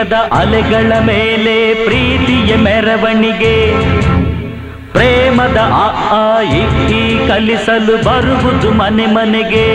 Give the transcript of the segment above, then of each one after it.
ವೇಗದ ಅಲೆಗಳ ಮೇಲೆ ಪ್ರೀತಿಯ ಮೆರವಣಿಗೆ ಪ್ರೇಮದ ಆ ಆ ಇ ಈ ಕಲಿಸಲು ಬರುವುದು ಮನೆ ಮನೆಗೆ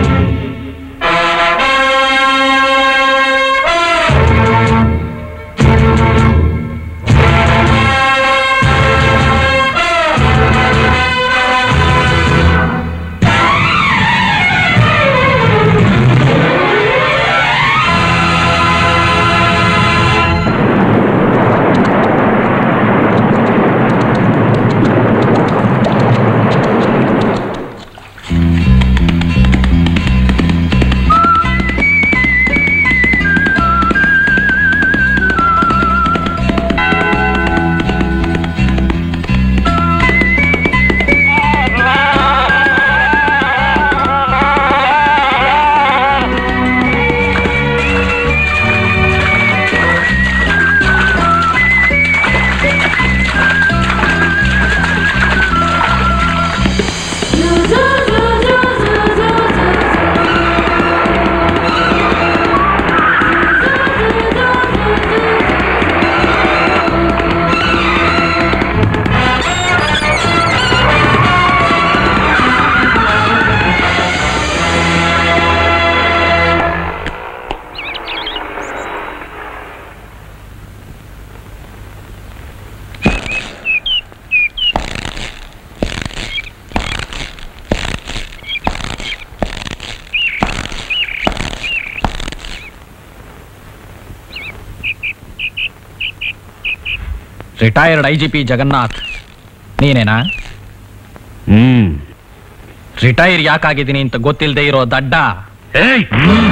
retired I G P Jagannath ನೀನೇನಾ ಹ್ಮ್ ರಿಟೈರ್ ಯಾಕಾಗಿದ್ದೀನಿ ಅಂತ ಗೊತ್ತಿಲ್ಲದೆ ಇರೋ ದಡ್ಡ ಏಯ್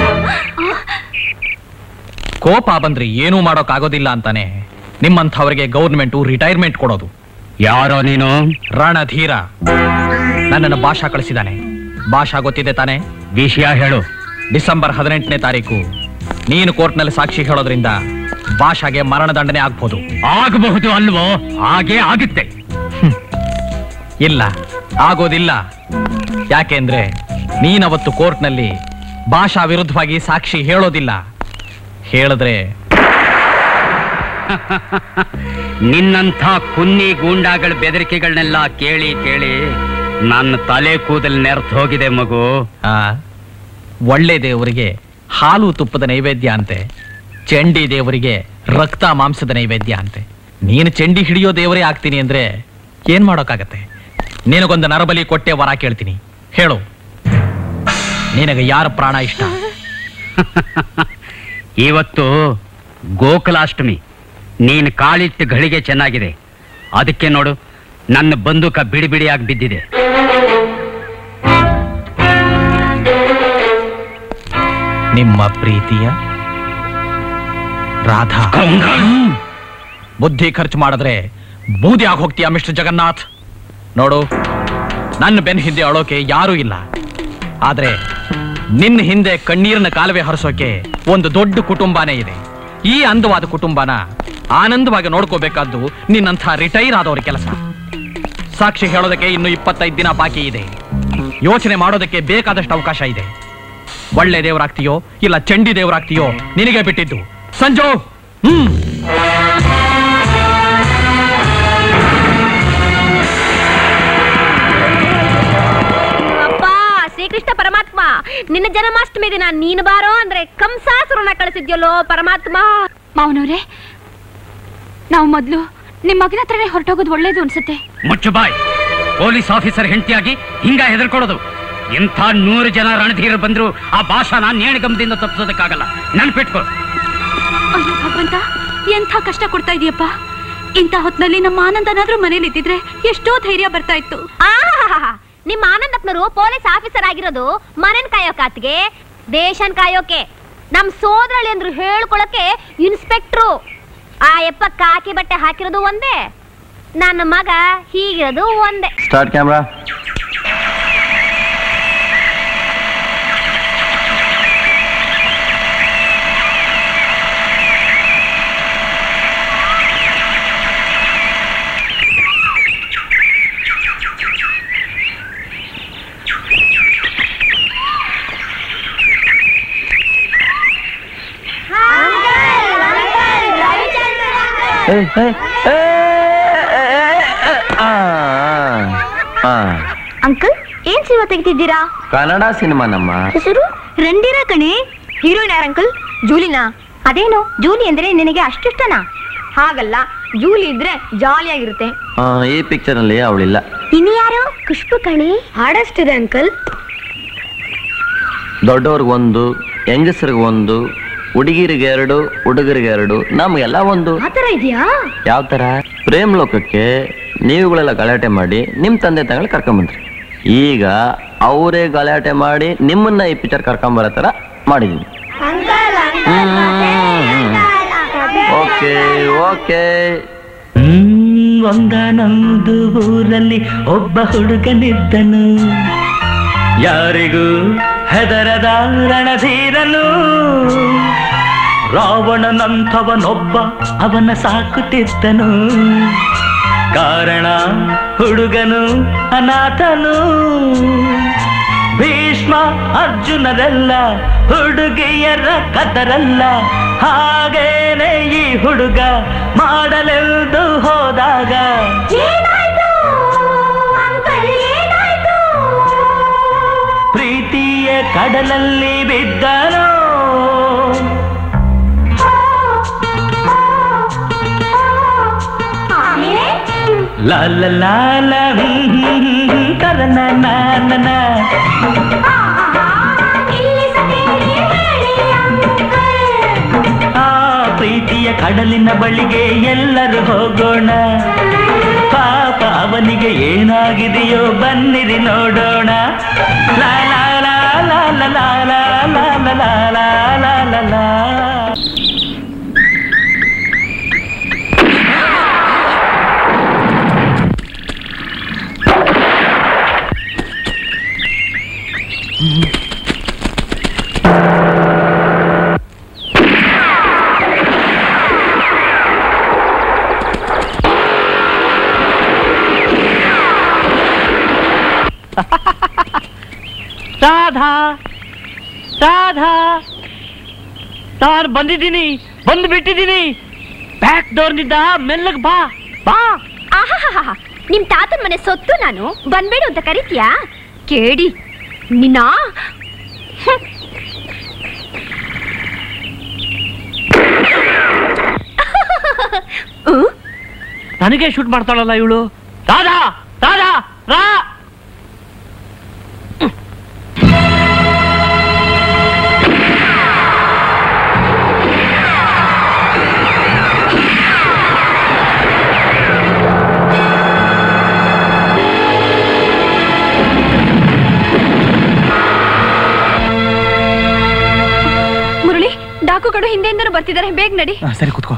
ಕೋಪ ಬಂದ್ರೆ ಏನೂ ಮಾಡೋಕ್ಕಾಗೋದಿಲ್ಲ ಅಂತಾನೆ ನಿಮ್ಮಂಥವ್ರಿಗೆ ಗೌರ್ಮೆಂಟು ರಿಟೈರ್ಮೆಂಟ್ ಕೊಡೋದು ಯಾರೋ ನೀನು ರಣಧೀರ ನನ್ನನ್ನು ಭಾಷಾ ಕಳಿಸಿದಾನೆ ಭಾಷಾ ಗೊತ್ತಿದೆ ತಾನೆ ವಿಷಯ ಹೇಳು ಡಿಸೆಂಬರ್ ಹದಿನೆಂಟನೇ ತಾರೀಕು ನೀನು ಕೋರ್ಟ್ನಲ್ಲಿ ಸಾಕ್ಷಿ ಹೇಳೋದ್ರಿಂದ ಭಾಷಾಗೆ ಮರಣದಂಡನೆ ಆಗ್ಬೋದು ಆಗಬಹುದು ಅಲ್ವೋ ಹಾಗೆ ಆಗುತ್ತೆ ಇಲ್ಲ ಆಗೋದಿಲ್ಲ ಯಾಕೆಂದ್ರೆ ನೀನವತ್ತು ಕೋರ್ಟ್ನಲ್ಲಿ ಭಾಷಾ ವಿರುದ್ಧವಾಗಿ ಸಾಕ್ಷಿ ಹೇಳೋದಿಲ್ಲ ಹೇಳಿದ್ರೆ ನಿನ್ನಂಥ ಕುನ್ನಿ ಗೂಂಡಾಗಳ ಬೆದರಿಕೆಗಳನ್ನೆಲ್ಲ ಕೇಳಿ ಕೇಳಿ ನನ್ನ ತಲೆ ಕೂದಲು ನೆರ್ತ್ ಹೋಗಿದೆ ಮಗು ಆ, ಒಳ್ಳೆ ದೇವರಿಗೆ ಹಾಲು ತುಪ್ಪದ ನೈವೇದ್ಯ ಅಂತೆ ಚಂಡಿ ದೇವರಿಗೆ ರಕ್ತ ಮಾಂಸದ ನೈವೇದ್ಯ ಅಂತೆ ನೀನು ಚಂಡಿ ಹಿಡಿಯೋ ದೇವರೇ ಆಗ್ತೀನಿ ಅಂದ್ರೆ ಏನ್ ಮಾಡೋಕ್ಕಾಗತ್ತೆ ನಿನಗೊಂದು ನರಬಲಿ ಕೊಟ್ಟೆ ವರ ಕೇಳ್ತೀನಿ ಹೇಳು ನಿನಗೆ ಯಾರ ಪ್ರಾಣ ಇಷ್ಟ ಇವತ್ತು ಗೋಕುಲಾಷ್ಟಮಿ ನೀನು ಕಾಲಿಟ್ಟು ಗಳಿಗೆ ಚೆನ್ನಾಗಿದೆ ಅದಕ್ಕೆ ನೋಡು ನನ್ನ ಬಂದೂಕ ಬಿಡಿ ಬಿಡಿಯಾಗಿ ಬಿದ್ದಿದೆ ನಿಮ್ಮ ಪ್ರೀತಿಯ ರಾಧಾ ಬುದ್ಧಿ ಖರ್ಚು ಮಾಡಿದ್ರೆ ಬೂದಿ ಆಗಿ ಹೋಗ್ತೀಯ ಮಿಸ್ಟರ್ ಜಗನ್ನಾಥ್ ನೋಡು ನನ್ನ ಬೆನ್ನ ಹಿಂದೆ ಅಳೋಕೆ ಯಾರೂ ಇಲ್ಲ ಆದ್ರೆ ನಿನ್ನ ಹಿಂದೆ ಕಣ್ಣೀರಿನ ಕಾಲುವೆ ಹರಿಸೋಕೆ ಒಂದು ದೊಡ್ಡ ಕುಟುಂಬನೇ ಇದೆ ಈ ಅಂದವಾದ ಕುಟುಂಬನ ಆನಂದವಾಗಿ ನೋಡ್ಕೋಬೇಕಾದ್ದು ನಿನ್ನಂಥ ರಿಟೈರ್ ಆದವ್ರ ಕೆಲಸ ಸಾಕ್ಷಿ ಹೇಳೋದಕ್ಕೆ ಇನ್ನು ಇಪ್ಪತ್ತೈದು ದಿನ ಬಾಕಿ ಇದೆ ಯೋಚನೆ ಮಾಡೋದಕ್ಕೆ ಬೇಕಾದಷ್ಟು ಅವಕಾಶ ಇದೆ ಒಳ್ಳೆ ದೇವರಾಗ್ತೀಯೋ ಇಲ್ಲ ಚಂಡಿ ದೇವರಾಗ್ತೀಯೋ ನಿನಗೆ ಬಿಟ್ಟಿದ್ದು ಸಂಜು ಹ್ಮ್ ಅಪ್ಪ ಶ್ರೀಕೃಷ್ಣ ಪರಮಾತ್ಮ ನಿನ್ನ ಜನ್ಮಾಷ್ಟಮಿ ದಿನ ನೀನು ಬಾರೋ ಅಂದ್ರೆ ಕಂಸಾಸುರನ ಕಳಿಸಿದ್ಯಲ್ಲೋ ಪರಮಾತ್ಮ ಮಾವನವ್ರೆ ನಾವು ಮೊದ್ಲು ನಿಮ್ ಮಗನ ಹತ್ರನೇ ಹೊರಟೋಗೋದು ಒಳ್ಳೇದು ಅನ್ಸುತ್ತೆ ಮುಚ್ಚು ಬಾಯ್ ಪೊಲೀಸ್ ಆಫೀಸರ್ ಹೆಂಡತಿಯಾಗಿ ಹಿಂಗ ಹೆದರ್ಕೊಳ್ಳೋದು ಇಂಥ ನೂರು ಜನ ರಣಧೀರರು ಬಂದ್ರು ಆ ಭಾಷಾನ ನೇಣಿಗಮದಿಂದ ತಪ್ಪಿಸೋದಕ್ಕಾಗಲ್ಲ ನೆನ್ಪಿಟ್ಕೋ ಅಯ್ಯೋ ಭಗವಂತ ಎಂಥ ಕಷ್ಟ ಕೊಡ್ತಾ ಇದೀಯಪ್ಪ ಇಂಥ ಹೊತ್ನಲ್ಲಿ ನಮ್ಮ ಆನಂದನಾದ್ರೂ ಮನೇಲಿ ಇದ್ದಿದ್ರೆ ಎಷ್ಟೋ ಧೈರ್ಯ ಬರ್ತಾ ಇತ್ತು ಆಹಾಹಾಹಾ. ನಿಮ್ಮ ಆನಂದಪ್ಪನವರು ಪೊಲೀಸ್ ಆಫೀಸರ್ ಆಗಿರೋದು ಮನೆನ್ ಕಾಯೋಕಾತ್ಗೆ ದೇಶನ್ ಕಾಯೋಕೆ ನಮ್ ಸೋದರಳಿ ಅಂದ್ರು ಹೇಳ್ಕೊಳಕ್ಕೆ ಇನ್ಸ್ಪೆಕ್ಟ್ರು ಆ ಯಪ್ಪ ಕಾಕಿ ಬಟ್ಟೆ ಹಾಕಿರೋದು ಒಂದೇ ನನ್ನ ಮಗ ಹೀಗಿರೋದು ಒಂದೇ ಸ್ಟಾರ್ಟ್ ಕ್ಯಾಮ್ರಾ ಏ, ಏ, ಏ, ಏ, ಏ, ಆ, ಆ. ಅಂಕಲ್ ಏನ್ ಸಿನಿಮಾ ತೆಗಿತಿದ್ದೀರಾ ಕನ್ನಡ ಸಿನಿಮಾ ನಮ್ಮ ಹೆಸರು ರಂಡೀರ ಕಣೆ ಹೀರೋಯಿನ್ ಯಾರ ಅಂಕಲ್ ಜೂಲಿನಾ ಅದೇನು ಜೂಲಿ ಅಂದ್ರೆ ನಿನಗೆ ಅಷ್ಟಿಷ್ಟನಾ ಹಾಗಲ್ಲ ಜೂಲಿ ಇದ್ರೆ ಜಾಲಿಯಾಗಿರುತ್ತೆ ಆ, ಈ ಪಿಕ್ಚರ್ ಅಲ್ಲಿ ಅವಳಿಲ್ಲ ಇನ್ನು ಯಾರು ಖುಷ್ಬು ಕಣೆ ಹಾಡಷ್ಟಿದೆ ಅಂಕಲ್ ದೊಡ್ಡವ್ರಿಗೊಂದು ಹೆಂಗಸರಿಗೆ ಒಂದು ಹುಡುಗಿರಿಗೆ ಎರಡು ಹುಡುಗರಿಗೆ ಎರಡು ನಮ್ಗೆಲ್ಲ ಒಂದು ಆತರ ಇದೆಯಾ ಯಾವ ತರ ಪ್ರೇಮ್ ಲೋಕಕ್ಕೆ ನೀವುಗಳೆಲ್ಲ ಗಲಾಟೆ ಮಾಡಿ ನಿಮ್ ತಂದೆ ತಗೊಳ್ಳಿ ಕರ್ಕೊಂಬಂದ್ರಿ ಈಗ ಅವರೇ ಗಲಾಟೆ ಮಾಡಿ ನಿಮ್ಮನ್ನ ಈ ಪಿಕ್ಚರ್ ಕರ್ಕೊಂಬರೋ ತರ ಮಾಡಿದೀನಿ ಓಕೆ ಓಕೆ ಹ್ಮ್, ಒಂದಾನೊಂದು ಊರಲ್ಲಿ ಒಬ್ಬ ಹುಡುಗನಿದ್ದನು ಯಾರಿಗೂ ಹೆದರದ ರಣಧೀರನು ರಾವಣನಂಥವನೊಬ್ಬ ಅವನ ಸಾಕುತ್ತಿದ್ದನು ಕಾರಣ ಹುಡುಗನು ಅನಾಥನು ಭೀಷ್ಮ ಅರ್ಜುನರೆಲ್ಲ ಹುಡುಗಿಯರ ಕದರಲ್ಲ ಹಾಗೇನೆ ಈ ಹುಡುಗ ಮಾಡಲೆಂದು ಹೋದಾಗ ಪ್ರೀತಿಯ ಕಡಲಲ್ಲಿ ಬಿದ್ದನು ಲಾ ಲಾ ಲಾ ಲಾ ಹ್ಮ್ ಹ್ಮ್ ಹ್ಮ್ ಹ್ಮ್ ಕರನ ನಾ ನಾ ನಾ. ಆ ಪ್ರೀತಿಯ ಕಡಲಿನ ಬಳಿಗೆ ಎಲ್ಲರೂ ಹೋಗೋಣ ಪಾಪ ಅವನಿಗೆ ಏನಾಗಿದೆಯೋ ಬನ್ನಿರಿ ನೋಡೋಣ ಲಾ ಲಾ ಲಾ ಲಾ ಲಾ ಲಾ ಲಾ ಲಾ ಲಾ ಲಾ ಲಾ ಲಾ ಲಾ ಲಾ. ರಾಧಾ ರಾಧಾ ನಾನು ಬಂದಿದ್ದೀನಿ ಬಂದು ಬಿಟ್ಟಿದ್ದೀನಿ ಬ್ಯಾಕ್ ಡೋರ್ನಿಂದ ಮೆಲ್ಲಗ್ ಬಾ ಬಾ ಆಹಾಹಾಹಾ ನಿಮ್ ತಾತನ ಮನೆ ಸೊತ್ತು ನಾನು ಬಂದ್ಬೇಡು ಅಂತ ಕರಿತೀಯಾ ಕೇಡಿ ನಿನ್ನ ಹ್ಮ್. ಹ್ಮ್? ನನಗೆ ಶೂಟ್ ಮಾಡ್ತಾಳಲ್ಲ ಇವಳು ರಾಧಾ ರಾಧಾ ರಾ ಮುರಳಿ ಡಾಕುಗಳು ಹಿಂದೆಯಿಂದನೂ ಬರ್ತಿದ್ದಾರೆ ಬೇಗ ನಡಿ ಸರಿ ಕೂತ್ಕೋ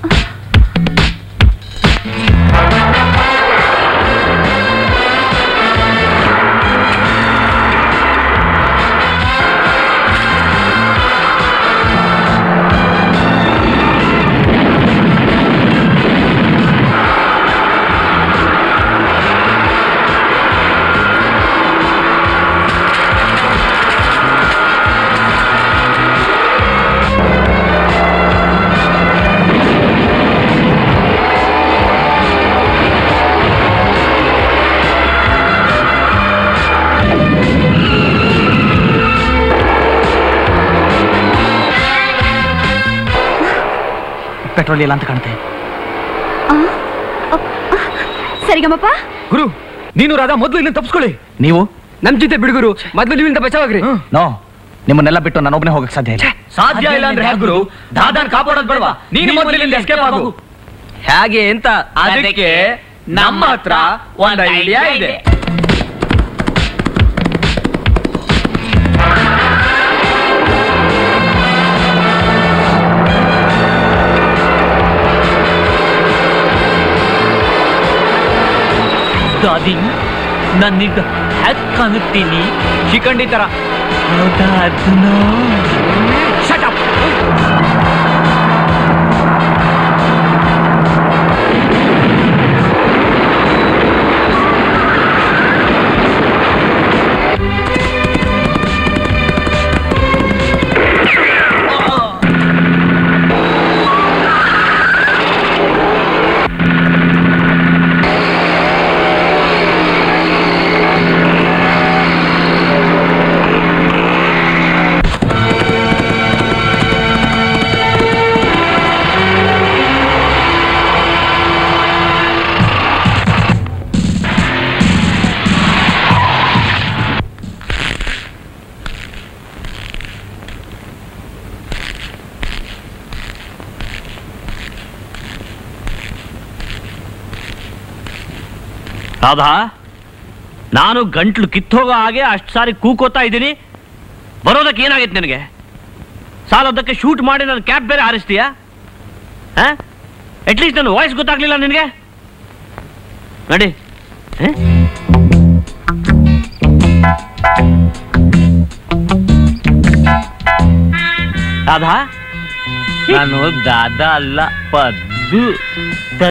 ಪೆಟ್ರೋಲ್ ಇಲ್ಲ ಅಂತ ಕಾಣುತ್ತೆ ಸರಿಗಮ್ಮಪ್ಪ ಗುರು ನೀನು ರಾಧಾ ಮೊದಲು ಇಲ್ಲಿಂದ ತಪ್ಪಿಸ್ಕೊಳ್ಳಿ ನೀವು ನಮ್ ಜೊತೆ ಬಿಡುಗರು ಮೊದ್ಲು ನೀವಿಂದ ಬಚಾವಾಗ್ರಿ ನೋ ನಿಮ್ಮನ್ನೆಲ್ಲ ಬಿಟ್ಟು ನಾನು ಒಬ್ಬನೇ ಹೋಗಕ್ ಸಾಧ್ಯ ಇಲ್ಲ ಸಾಧ್ಯ ಇಲ್ಲ ಅಂದ್ರೆ ಗುರು ದಾದಾನ್ ಕಾಪಾಡೋದ್ ಬೇಡವಾ ನೀನು ಮೊದಲಿನಿಂದ ಎಸ್ಕೇಪ್ ಆಗು ಹೇಗೆ ಅಂತ ಅದಕ್ಕೆ ನಮ್ಮ ಹತ್ರ ಒಂದ್ ಐಡಿಯಾ ಇದೆ ದಾದಿ ನನ್ನಿದ್ದ ಹ್ಯಾಕ್ ಕಾಣುತ್ತೀನಿ ಶಿಖಂಡಿ ತರ ಹೌದಾ ಅದನ್ನೋ ರಾಧಾ ನಾನು ಗಂಟ್ಲು ಕಿತ್ತೋಗೋ ಹಾಗೆ ಅಷ್ಟು ಸಾರಿ ಕೂಕೋತಾ ಇದ್ದೀನಿ ಬರೋದಕ್ಕೆ ಏನಾಗಿತ್ತು ನಿನಗೆ ಸಾಲೋದಕ್ಕೆ ಶೂಟ್ ಮಾಡಿ ನನ್ನ ಕ್ಯಾಪ್ ಬೇರೆ ಹಾರಿಸ್ತೀಯಾ ಅಟ್ಲೀಸ್ಟ್ ನನ್ನ ವಾಯ್ಸ್ ಗೊತ್ತಾಗ್ಲಿಲ್ಲ ನಿನಗೆ ನಡಿ ಹ? ರಾಧಾ ನಾನು ದಾದಾ ಅಲ್ಲ ಪದ್ದು